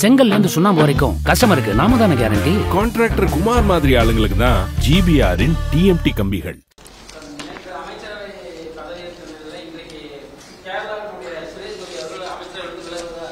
செங்கல்ல இருந்து சுண்ணாம்பு வரைக்கும் கஸ்டமருக்கு நாம தானே கேரண்டி கான்ட்ராக்டர் குமார் மாதிரி ஆளுங்களுக்கு தான் ஜிபிஆரின் டிஎம்டி கம்பிகள் நேற்று அமைச்சரவை பதவியேற்கிறதுல இன்றைக்கு கேரளாவுடைய சுரேஷ் கோபி அவர்கள் அமைச்சரை விட்டு விலகுவதா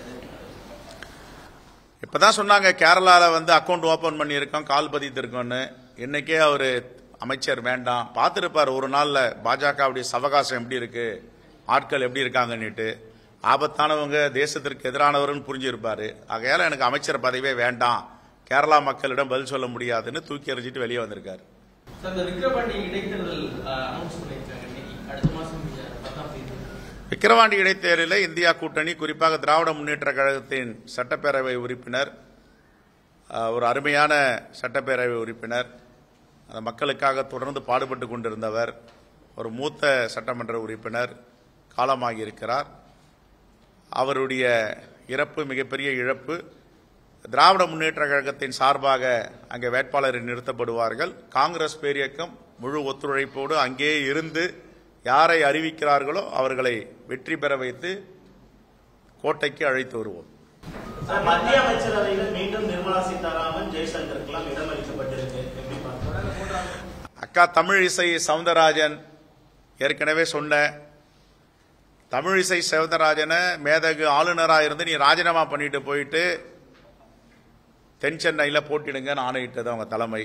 இப்பதான் சொன்னாங்க கேரளால வந்து அக்கௌண்ட் ஓபன் பண்ணியிருக்கோம் கால் பதித்திருக்கோம்னு இன்னைக்கே அவர் அமைச்சர் வேண்டாம் பார்த்துருப்பார் ஒரு நாள்ல பாஜகவுடைய சவகாசம் எப்படி இருக்கு ஆட்கள் எப்படி இருக்காங்கன்னுட்டு ஆபத்தானவங்க தேசத்திற்கு எதிரானவர்னு புரிஞ்சிருப்பாரு ஆகையால எனக்கு அமைச்சர் பதவியே வேண்டாம் கேரளா மக்களிடம் பதில் சொல்ல முடியாதுன்னு தூக்கி எறிஞ்சிட்டு வெளியே வந்திருக்காரு சார் இந்த விக்கிரவாண்டி இடைத்தேர்தல் அனௌன்ஸ் பண்ணியிருக்காங்க இன்னைக்கு அடுத்த மாசம் பத்தாம் தேதி விக்கிரவாண்டி இடைத்தேர்தலில் இந்தியா கூட்டணி குறிப்பாக திராவிட முன்னேற்ற கழகத்தின் சட்டப்பேரவை உறுப்பினர் அஹ், ஒரு அருமையான சட்டப்பேரவை உறுப்பினர் அந்த மக்களுக்காக தொடர்ந்து பாடுபட்டு கொண்டிருந்தவர் ஒரு மூத்த சட்டமன்ற உறுப்பினர் காலமாகி இருக்கிறார் அவருடைய இறப்பு மிகப்பெரிய இழப்பு திராவிட முன்னேற்ற கழகத்தின் சார்பாக அங்கே வேட்பாளர் நிறுத்தப்படுவார்கள் காங்கிரஸ் பேரியக்கம் முழு ஒத்துழைப்போடு அங்கே இருந்து யாரை அறிவிக்கிறார்களோ அவர்களை வெற்றி பெற வைத்து கோட்டைக்கு அழைத்து வருவோம் சார், மத்திய அமைச்சரவையில் மீண்டும் நிர்மலா சீதாராமன் ஜெய்சங்கருக்கெல்லாம் இடமளிக்கப்பட்டிருக்கு எப்படி பார்க்கலாம் அக்கா தமிழ் இசை சவுந்தரராஜன் ஏற்கனவே சொன்ன தமிழ் இசை சவுந்தரராஜனை மேதகு ஆளுநராக இருந்து நீ ராஜினாமா பண்ணிட்டு போயிட்டு தென் சென்னையில் போட்டிடுங்கன்னு ஆணையிட்டது அவங்க தலைமை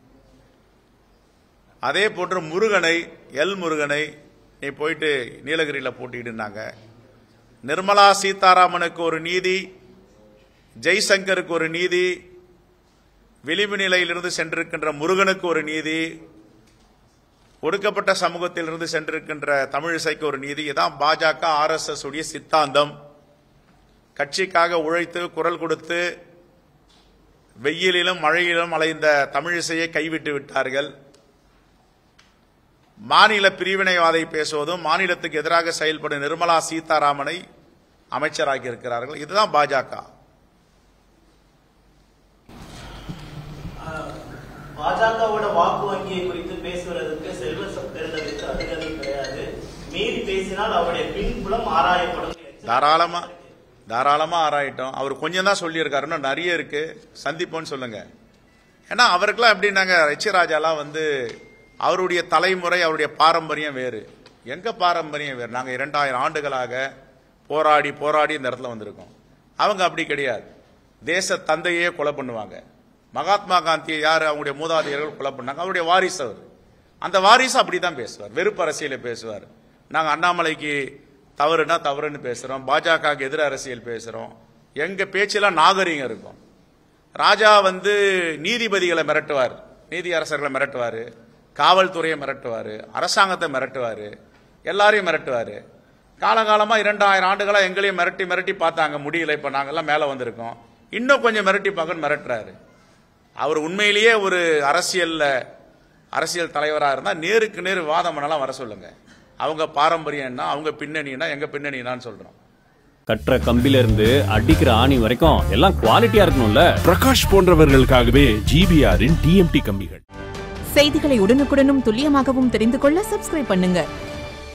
அதே போன்று முருகனை எல் முருகனை நீ போயிட்டு நீலகிரியில் போட்டிடுனாங்க நிர்மலா சீதாராமனுக்கு ஒரு நீதி ஜெய்சங்கருக்கு ஒரு நீதி விளிம்பு நிலையிலிருந்து சென்றிருக்கின்ற முருகனுக்கு ஒரு நீதி ஒடுக்கப்பட்ட சமூகத்திலிருந்து சென்றிருக்கின்ற தமிழிசைக்கு ஒரு நீதி இதான் பாஜக ஆர்எஸ்எஸ் உடைய சித்தாந்தம் கட்சிக்காக உழைத்து குரல் கொடுத்து வெயிலிலும் மழையிலும் அலைந்த தமிழிசையை கைவிட்டு விட்டார்கள் மாநில பிரிவினைவாதை பேசுவதும் மாநிலத்துக்கு எதிராக செயல்படும் நிர்மலா சீதாராமனை அமைச்சராக்கி இருக்கிறார்கள் இதுதான் பாஜக பாஜகவோட வாக்கு வங்கியை குறித்து பேசுவதற்கு செல்வ பெருந்தவிற்கு அதிகாரம் கிடையாது மீறி பேசினால் அவருடைய பின்புலம் ஆராயப்படும் தாராளமா தாராளமா ஆராயிட்டோம் அவர் கொஞ்சம் தான் சொல்லியிருக்காரு இன்னும் நிறைய இருக்கு சந்திப்போம்னு சொல்லுங்க ஏன்னா அவருக்கெல்லாம் எப்படின்னாங்க எச் ராஜாலாம் வந்து அவருடைய தலைமுறை அவருடைய பாரம்பரியம் வேறு எங்க பாரம்பரியம் வேறு நாங்க இரண்டாயிரம் ஆண்டுகளாக போராடி போராடி இந்த இடத்துல வந்திருக்கோம் அவங்க அப்படி கிடையாது தேச தந்தையே கொலை பண்ணுவாங்க மகாத்மா காந்தியை யார் அவங்களுடைய மூதாதையர்கள் கொலை பண்ணாங்க அவருடைய வாரிசு அவர் அந்த வாரிசு அப்படிதான் பேசுவார் வெறுப்பு அரசியலை பேசுவார் நாங்க அண்ணாமலைக்கு தவறுனா தவறுன்னு பேசுறோம் பாஜகவுக்கு எதிர் அரசியல் பேசுறோம் எங்க பேச்செல்லாம் நாகரீகம் இருக்கும் ராஜா வந்து நீதிபதிகளை மிரட்டுவார் நீதி அரசர்களை மிரட்டுவார் காவல்துறையை மிரட்டுவார் அரசாங்கத்தை மிரட்டுவார் எல்லாரையும் மிரட்டுவார் காலகாலமா இரண்டாயிரம் ஆண்டுகளா எங்களையும் மிரட்டி மிரட்டி பார்த்தாங்க முடியல இப்ப நாங்கெல்லாம் மேல வந்திருக்கோம் இன்னும் கொஞ்சம் மிரட்டி பார்க்கன்னு மிரட்டுறாரு அவர் உண்மையிலேயே ஒரு அரசியல்ல அரசியல் தலைவராக இருந்தா நேருக்கு நேரு வாதம் பண்ணலாம் வர சொல்லுங்க அவங்க பாரம்பரியம் என்ன அவங்க பின்னணினா எங்க பின்னணினான்னு சொல்றோம் கட்டுற கம்பில இருந்து அடிக்கிற ஆணி வரைக்கும் எல்லாம் குவாலிட்டியா இருக்கணும்ல பிரகாஷ் போன்றவர்களுக்காகவே ஜிபிஆரின் டிஎம்டி கம்பிகள் செய்திகளை உடனுக்குடனும் துல்லியமாகவும் தெரிந்து கொள்ள சப்ஸ்கிரைப் பண்ணுங்க